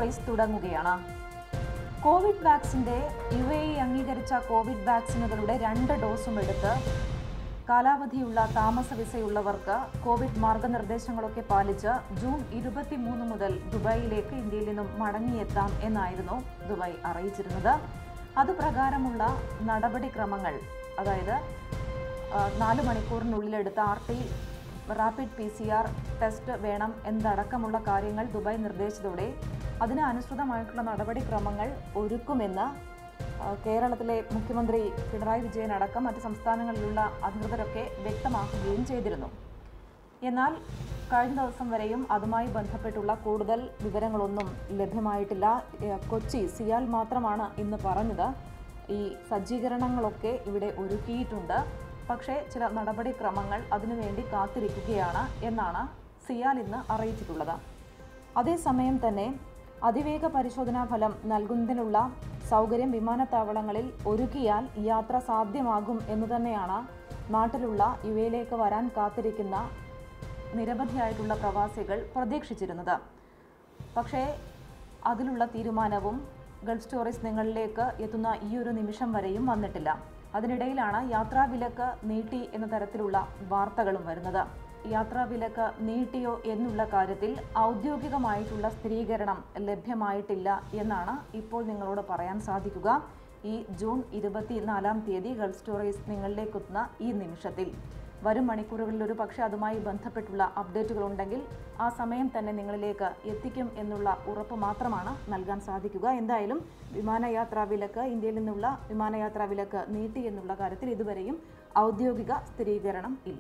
Service തുടങ്ങുകയാണ് covid വാക്സിന്റെ U A E അംഗീകരിച്ച കോവിഡ് വാക്സിനുകളുടെ രണ്ട് ഡോസും എടുത്ത് കാലാവധിയുള്ള താമസ വിസയുള്ളവർക്ക് കോവിഡ് മാർഗനിർദ്ദേശങ്ങളൊക്കെ പാലിച്ച് ജൂൺ ഇരുപത്തിമൂന്ന് മുതൽ ദുബായിലേക്ക് ഇന്ത്യയിൽ നിന്നും മടങ്ങിയെത്താം എന്നായിരുന്നു ദുബായ് അറിയിച്ചിരുന്നത് അതുപ്രകാരമുള്ള നടപടിക്രമങ്ങൾ അതായത് ആ, നാല് മണിക്കൂറിനുള്ളിൽ എടുത്ത R T rapid P C R test വേണം എന്നടക്കമുള്ള കാര്യങ്ങൾ ദുബായ് നിർദ്ദേശിച്ചതോടെ അതിന് അനുസൃതമായിട്ടുള്ള നടപടിക്രമങ്ങൾ ഒരുക്കുമെന്ന് ആ, കേരളത്തിലെ മുഖ്യമന്ത്രി പിണറായി വിജയൻ അടക്കം മറ്റ് സംസ്ഥാനങ്ങളിലുള്ള അധികൃതരൊക്കെ വ്യക്തമാക്കുകയും ചെയ്തിരുന്നു എന്നാൽ കഴിഞ്ഞ ദിവസം വരെയും അതുമായി ബന്ധപ്പെട്ടുള്ള കൂടുതൽ വിവരങ്ങളൊന്നും ലഭ്യമായിട്ടില്ല ഏ, കൊച്ചി സിയാൽ മാത്രമാണ് ഇന്ന് പറഞ്ഞത് ഈ സജ്ജീകരണങ്ങളൊക്കെ ഇവിടെ ഒരുക്കിയിട്ടുണ്ട് പക്ഷേ ചില നടപടിക്രമങ്ങൾ അതിനുവേണ്ടി കാത്തിരിക്കുകയാണ് എന്നാണ് സിയാൽ ഇന്ന് അറിയിച്ചിട്ടുള്ളത് അതേസമയം തന്നെ അതിവേഗ പരിശോധനാ ഫലം നൽകുന്നതിനുള്ള സൗകര്യം വിമാനത്താവളങ്ങളിൽ ഒരുക്കിയാൽ യാത്ര സാധ്യമാകും എന്ന് തന്നെയാണ് നാട്ടിലുള്ള യു എയിലേക്ക് വരാൻ കാത്തിരിക്കുന്ന നിരവധിയായിട്ടുള്ള പ്രവാസികൾ പ്രതീക്ഷിച്ചിരുന്നത് പക്ഷേ അതിലുള്ള തീരുമാനവും ഗൾഫ് സ്റ്റോറീസ് നിങ്ങളിലേക്ക് എത്തുന്ന ഈ ഒരു നിമിഷം വരെയും വന്നിട്ടില്ല അതിനിടയിലാണ് യാത്രാവിലക്ക് നീട്ടി എന്ന തരത്തിലുള്ള വാർത്തകളും വരുന്നത് യാത്രാവിലക്ക് നീട്ടിയോ എന്നുള്ള കാര്യത്തിൽ ഔദ്യോഗികമായിട്ടുള്ള സ്ഥിരീകരണം ലഭ്യമായിട്ടില്ല എന്നാണ് ഇപ്പോൾ നിങ്ങളോട് പറയാൻ സാധിക്കുക ഈ ജൂൺ ഇരുപത്തിനാലാം തീയതി ഗൾഫ് സ്റ്റോറീസ് നിങ്ങളിലേക്കെത്തുന്ന ഈ നിമിഷത്തിൽ വരും മണിക്കൂറുകളിൽ ഒരു പക്ഷേ അതുമായി ബന്ധപ്പെട്ടുള്ള അപ്ഡേറ്റുകൾ ഉണ്ടെങ്കിൽ ആ സമയം തന്നെ നിങ്ങളിലേക്ക് എത്തിക്കും എന്നുള്ള ഉറപ്പ് മാത്രമാണ് നൽകാൻ സാധിക്കുക എന്തായാലും വിമാനയാത്രാ വിലക്ക് ഇന്ത്യയിൽ നിന്നുള്ള വിമാനയാത്രാ വിലക്ക് നീട്ടി എന്നുള്ള കാര്യത്തിൽ ഇതുവരെയും ഔദ്യോഗിക സ്ഥിരീകരണം ഇല്ല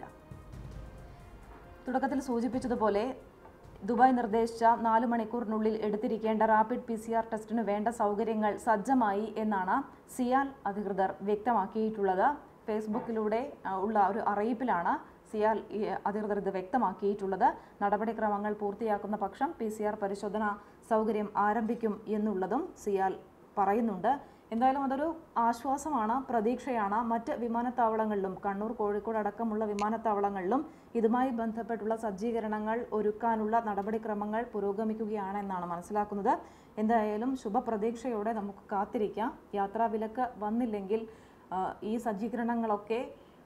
തുടക്കത്തിൽ സൂചിപ്പിച്ചതുപോലെ ദുബായ് നിർദ്ദേശിച്ച നാല് മണിക്കൂറിനുള്ളിൽ എടുത്തിരിക്കേണ്ട റാപ്പിഡ് പി സി ആർ ടെസ്റ്റിന് വേണ്ട സൗകര്യങ്ങൾ സജ്ജമായി എന്നാണ് സിയാൽ അധികൃതർ വ്യക്തമാക്കിയിട്ടുള്ളത് ഫേസ്ബുക്കിലൂടെ ആ, ഉള്ള ഒരു അറിയിപ്പിലാണ് സിയാൽ ഈ അധികൃതർ ഇത് വ്യക്തമാക്കിയിട്ടുള്ളത് നടപടിക്രമങ്ങൾ പൂർത്തിയാക്കുന്ന പക്ഷം പി സി ആർ പരിശോധന സൗകര്യം ആരംഭിക്കും എന്നുള്ളതും സിയാൽ പറയുന്നുണ്ട് എന്തായാലും അതൊരു ആശ്വാസമാണ് പ്രതീക്ഷയാണ് മറ്റ് വിമാനത്താവളങ്ങളിലും കണ്ണൂർ കോഴിക്കോട് അടക്കമുള്ള വിമാനത്താവളങ്ങളിലും ഇതുമായി ബന്ധപ്പെട്ടുള്ള സജ്ജീകരണങ്ങൾ ഒരുക്കാനുള്ള നടപടിക്രമങ്ങൾ പുരോഗമിക്കുകയാണ് എന്നാണ് മനസ്സിലാക്കുന്നത് എന്തായാലും ശുഭപ്രതീക്ഷയോടെ നമുക്ക് കാത്തിരിക്കാം യാത്രാവിലക്ക് വന്നില്ലെങ്കിൽ ആ, ഈ സജ്ജീകരണങ്ങളൊക്കെ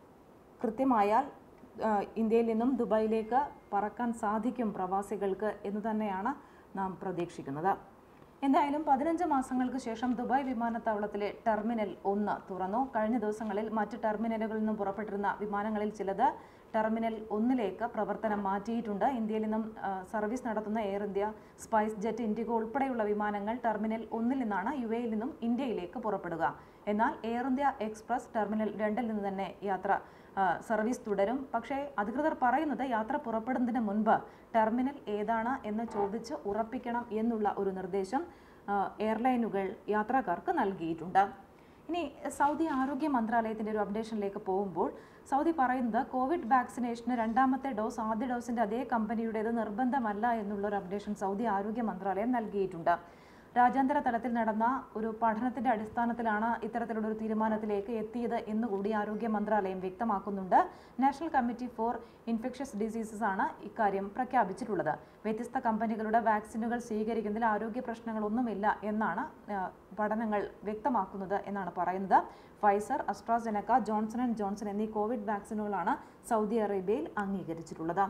കൃത്യമായാൽ ആ, ഇന്ത്യയിൽ നിന്നും ദുബായിലേക്ക് പറക്കാൻ സാധിക്കും പ്രവാസികൾക്ക് എന്ന് തന്നെയാണ് നാം പ്രതീക്ഷിക്കുന്നത് എന്തായാലും പതിനഞ്ച് മാസങ്ങൾക്ക് ശേഷം ദുബായ് വിമാനത്താവളത്തിലെ ടെർമിനൽ ഒന്ന് തുറന്നു കഴിഞ്ഞ ദിവസങ്ങളിൽ മറ്റ് ടെർമിനലുകളിൽ നിന്നും പുറപ്പെട്ടിരുന്ന വിമാനങ്ങളിൽ ചിലത് ടെർമിനൽ ഒന്നിലേക്ക് പ്രവർത്തനം മാറ്റിയിട്ടുണ്ട് ഇന്ത്യയിൽ നിന്നും ആ, സർവീസ് നടത്തുന്ന Air India Spice Jet IndiGo ഉൾപ്പെടെയുള്ള വിമാനങ്ങൾ ടെർമിനൽ ഒന്നിൽ നിന്നാണ് യു എയിൽ നിന്നും ഇന്ത്യയിലേക്ക് പുറപ്പെടുക എന്നാൽ എയർ ഇന്ത്യ എക്സ്പ്രസ് ടെർമിനൽ രണ്ടിൽ നിന്ന് തന്നെ യാത്ര ആ, സർവീസ് തുടരും പക്ഷേ അധികൃതർ പറയുന്നത് യാത്ര പുറപ്പെടുന്നതിന് മുൻപ് ടെർമിനൽ ഏതാണ് എന്ന് ചോദിച്ച് ഉറപ്പിക്കണം എന്നുള്ള ഒരു നിർദ്ദേശം ആ, എയർലൈനുകൾ യാത്രക്കാർക്ക് നൽകിയിട്ടുണ്ട് ഇനി സൗദി ആരോഗ്യ മന്ത്രാലയത്തിൻ്റെ ഒരു അപ്ഡേഷനിലേക്ക് പോകുമ്പോൾ സൗദി പറയുന്നത് കോവിഡ് വാക്സിനേഷന് രണ്ടാമത്തെ ഡോസ് ആദ്യ ഡോസിൻ്റെ അതേ കമ്പനിയുടേത് നിർബന്ധമല്ല എന്നുള്ള ഒരു അപ്ഡേഷൻ സൗദി ആരോഗ്യ മന്ത്രാലയം നൽകിയിട്ടുണ്ട് രാജ്യാന്തര തലത്തിൽ നടന്ന ഒരു പഠനത്തിന്റെ അടിസ്ഥാനത്തിലാണ് ഇത്തരത്തിലുള്ള ഒരു തീരുമാനത്തിലേക്ക് എത്തിയത് എന്നുകൂടി ആരോഗ്യ മന്ത്രാലയം വ്യക്തമാക്കുന്നുണ്ട് National Committee for Infectious Diseases ആണ് ഇക്കാര്യം പ്രഖ്യാപിച്ചിട്ടുള്ളത് വ്യത്യസ്ത കമ്പനികളുടെ വാക്സിനുകൾ സ്വീകരിക്കുന്നതിൽ ആരോഗ്യ പ്രശ്നങ്ങളൊന്നുമില്ല എന്നാണ് ആ, പഠനങ്ങൾ വ്യക്തമാക്കുന്നത് എന്നാണ് പറയുന്നത് Pfizer AstraZeneca Johnson and Johnson എന്നീ കോവിഡ് വാക്സിനുകളാണ് സൗദി അറേബ്യയിൽ അംഗീകരിച്ചിട്ടുള്ളത്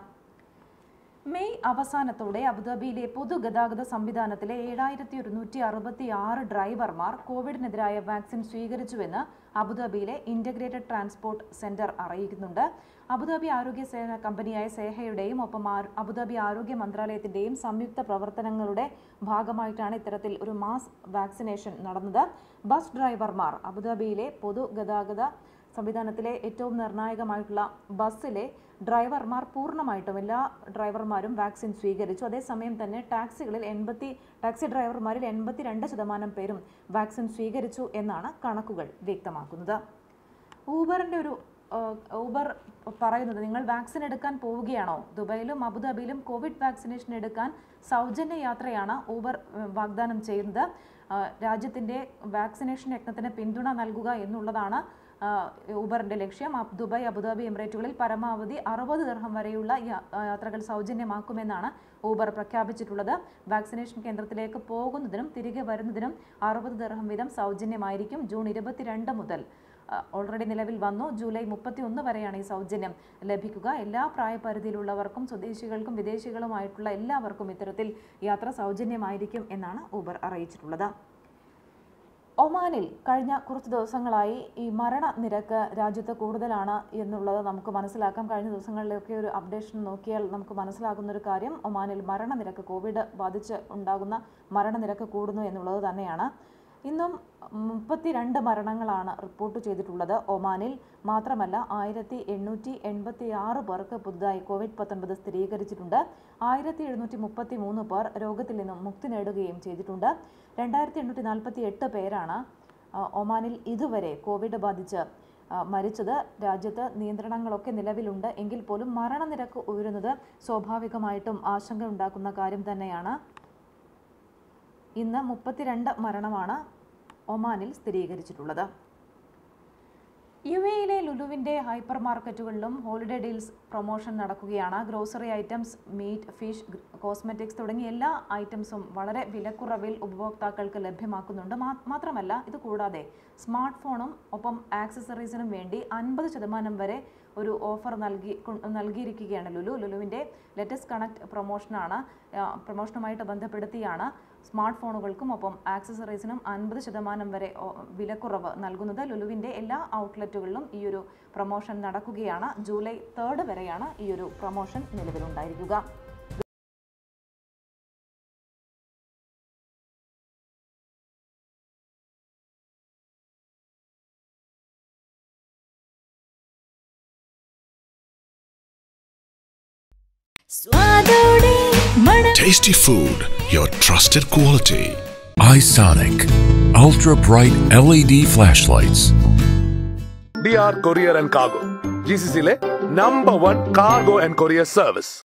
മെയ് അവസാനത്തോടെ അബുദാബിയിലെ പൊതുഗതാഗത സംവിധാനത്തിലെ ഏഴായിരത്തി ഒരുന്നൂറ്റി അറുപത്തി ആറ് ഡ്രൈവർമാർ കോവിഡിനെതിരായ വാക്സിൻ സ്വീകരിച്ചുവെന്ന് അബുദാബിയിലെ ഇന്റഗ്രേറ്റഡ് ട്രാൻസ്പോർട്ട് സെന്റർ അറിയിക്കുന്നുണ്ട് അബുദാബി ആരോഗ്യ സേന കമ്പനിയായ സേഹയുടെയും ഒപ്പം ആ- അബുദാബി ആരോഗ്യ മന്ത്രാലയത്തിന്റെയും സംയുക്ത പ്രവർത്തനങ്ങളുടെ ഭാഗമായിട്ടാണ് ഇത്തരത്തിൽ ഒരു മാസ് വാക്സിനേഷൻ നടന്നത് ബസ് ഡ്രൈവർമാർ അബുദാബിയിലെ പൊതുഗതാഗത സംവിധാനത്തിലെ ഏറ്റവും നിർണായകമായിട്ടുള്ള ബസ്സിലെ ഡ്രൈവർമാർ പൂർണ്ണമായിട്ടും എല്ലാ ഡ്രൈവർമാരും വാക്സിൻ സ്വീകരിച്ചു അതേസമയം തന്നെ ടാക്സികളിൽ എൺപത്തി ടാക്സി ഡ്രൈവർമാരിൽ എൺപത്തിരണ്ട് ശതമാനം പേരും വാക്സിൻ സ്വീകരിച്ചു എന്നാണ് കണക്കുകൾ വ്യക്തമാക്കുന്നത് ഊബറിൻ്റെ ഒരു ഏഹ്, ഊബർ പറയുന്നത് നിങ്ങൾ വാക്സിൻ എടുക്കാൻ പോവുകയാണോ ദുബായിലും അബുദാബിയിലും കോവിഡ് വാക്സിനേഷൻ എടുക്കാൻ സൗജന്യ യാത്രയാണ് ഊബർ ഏഹ്, വാഗ്ദാനം ചെയ്യുന്നത് ഏഹ്, രാജ്യത്തിൻ്റെ വാക്സിനേഷൻ യജ്ഞത്തിന് പിന്തുണ നൽകുക എന്നുള്ളതാണ് ആ, ഊബറിന്റെ ലക്ഷ്യം അബ് ദുബായ് അബുദാബി എമിറേറ്റുകളിൽ പരമാവധി അറുപത് ദർഹം വരെയുള്ള യാ- യാത്രകൾ സൗജന്യമാക്കുമെന്നാണ് ഊബർ പ്രഖ്യാപിച്ചിട്ടുള്ളത് വാക്സിനേഷൻ കേന്ദ്രത്തിലേക്ക് പോകുന്നതിനും തിരികെ വരുന്നതിനും അറുപത് ദർഹം വീതം സൗജന്യമായിരിക്കും ജൂൺ ഇരുപത്തിരണ്ട് മുതൽ ഓൾറെഡി നിലവിൽ വന്നു ജൂലൈ മുപ്പത്തി ഒന്ന് വരെയാണ് ഈ സൗജന്യം ലഭിക്കുക എല്ലാ പ്രായപരിധിയിലുള്ളവർക്കും സ്വദേശികൾക്കും വിദേശികളുമായിട്ടുള്ള എല്ലാവർക്കും ഇത്തരത്തിൽ യാത്ര സൗജന്യമായിരിക്കും എന്നാണ് ഊബർ അറിയിച്ചിട്ടുള്ളത് ഒമാനിൽ കഴിഞ്ഞ കുറച്ച് ദിവസങ്ങളായി ഈ മരണനിരക്ക് രാജ്യത്ത് കൂടുതലാണ് എന്നുള്ളത് നമുക്ക് മനസ്സിലാക്കാം കഴിഞ്ഞ ദിവസങ്ങളിലൊക്കെ ഒരു അപ്ഡേഷൻ നോക്കിയാൽ നമുക്ക് മനസ്സിലാകുന്ന ഒരു കാര്യം ഒമാനിൽ മരണനിരക്ക് കോവിഡ് ബാധിച്ച് ഉണ്ടാകുന്ന മരണനിരക്ക് കൂടുന്നു എന്നുള്ളത് തന്നെയാണ് ഇന്നും മുപ്പത്തിരണ്ട് മരണങ്ങളാണ് റിപ്പോർട്ട് ചെയ്തിട്ടുള്ളത് ഒമാനിൽ മാത്രമല്ല ആയിരത്തി എണ്ണൂറ്റി എൺപത്തി ആറ് പേർക്ക് പുതുതായി കോവിഡ് പത്തൊൻപത് സ്ഥിരീകരിച്ചിട്ടുണ്ട് ആയിരത്തി എഴുന്നൂറ്റി മുപ്പത്തി മൂന്ന് പേർ രോഗത്തിൽ നിന്നും മുക്തി നേടുകയും ചെയ്തിട്ടുണ്ട് രണ്ടായിരത്തി എണ്ണൂറ്റി നാൽപ്പത്തി എട്ട് പേരാണ് ആ, ഒമാനിൽ ഇതുവരെ കോവിഡ് ബാധിച്ച് ആ, മരിച്ചത് രാജ്യത്ത് നിയന്ത്രണങ്ങളൊക്കെ നിലവിലുണ്ട് എങ്കിൽ പോലും മരണനിരക്ക് ഉയരുന്നത് സ്വാഭാവികമായിട്ടും ആശങ്ക ഉണ്ടാക്കുന്ന കാര്യം തന്നെയാണ് ഇന്ന് മുപ്പത്തിരണ്ട് മരണമാണ് ഒമാനിൽ സ്ഥിരീകരിച്ചിട്ടുള്ളത് യു എയിലെ ലുലുവിന്റെ ഹൈപ്പർ മാർക്കറ്റുകളിലും ഹോളിഡേ ഡീൽസ് പ്രൊമോഷൻ നടക്കുകയാണ് grocery items meat fish cosmetics തുടങ്ങിയ എല്ലാ ഐറ്റംസും വളരെ വിലക്കുറവിൽ ഉപഭോക്താക്കൾക്ക് ലഭ്യമാക്കുന്നുണ്ട് മാ- മാത്രമല്ല ഇത് കൂടാതെ സ്മാർട്ട് ഫോണും ഒപ്പം ആക്സസറീസിനും വേണ്ടി അൻപത് ശതമാനം വരെ ഒരു ഓഫർ നൽകി കൊ- നൽകിയിരിക്കുകയാണ് ലുലു ലുലുവിൻ്റെ ലെറ്റസ്റ്റ് കണക്ട് പ്രൊമോഷനാണ് ആ, പ്രൊമോഷനുമായിട്ട് ബന്ധപ്പെടുത്തിയാണ് സ്മാർട്ട് ഫോണുകൾക്കും ഒപ്പം ആക്സസറീസിനും അൻപത് ശതമാനം വരെ ഓ, വിലക്കുറവ് നൽകുന്നത് ലുലുവിൻ്റെ എല്ലാ ഔട്ട്ലെറ്റുകളിലും ഈ ഒരു പ്രൊമോഷൻ നടക്കുകയാണ് ജൂലൈ തേർഡ് വരെയാണ് ഈ ഒരു പ്രൊമോഷൻ നിലവിലുണ്ടായിരിക്കുക സ്വാദോടെ മണം Tasty food, your trusted quality. iSonic Ultra Bright LED flashlights. DR Courier and Cargo. GCC le number one cargo and courier service.